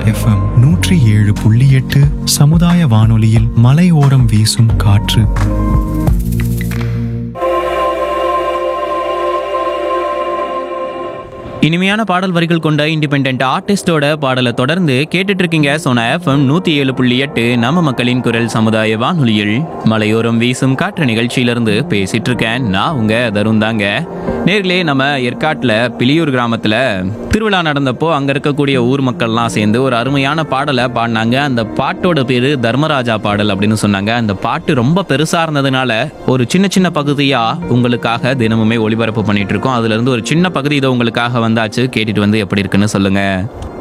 FM நூற்றி ஏழு புள்ளி எட்டு சமுதாய வானொலியில் மலையோரம் வீசும் காற்று இனிமையான பாடல் வரிகள் கொண்ட இண்டிபெண்ட் ஆர்டிஸ்டோட பாடலை தொடர்ந்து கேட்டுட்டு இருக்கீங்க சோனா எஃப்எம் நூத்தி ஏழு புள்ளி எட்டு நம்ம மக்களின் குரல் சமுதாய வானொலியில் மலையோரம் வீசும் காற்று நிகழ்ச்சியிலிருந்து பேசிட்டு இருக்கேன் நான் உங்க தருண் தாங்க நேர்களே நம்ம ஏற்காட்டில் பிலியூர் கிராமத்துல திருவிழா நடந்தப்போ அங்க இருக்கக்கூடிய ஊர் மக்கள்லாம் சேர்ந்து ஒரு அருமையான பாடலை பாடினாங்க அந்த பாட்டோட பேரு தர்மராஜா பாடல் அப்படின்னு சொன்னாங்க அந்த பாட்டு ரொம்ப பெருசா இருந்ததுனால ஒரு சின்ன சின்ன பகுதியா உங்களுக்காக தினமுமே ஒளிபரப்பு பண்ணிட்டு இருக்கோம் அதுல இருந்து ஒரு சின்ன பகுதி இதை உங்களுக்காக வந்தாச்சு கேட்டுட்டு வந்து எப்படி இருக்குன்னு சொல்லுங்க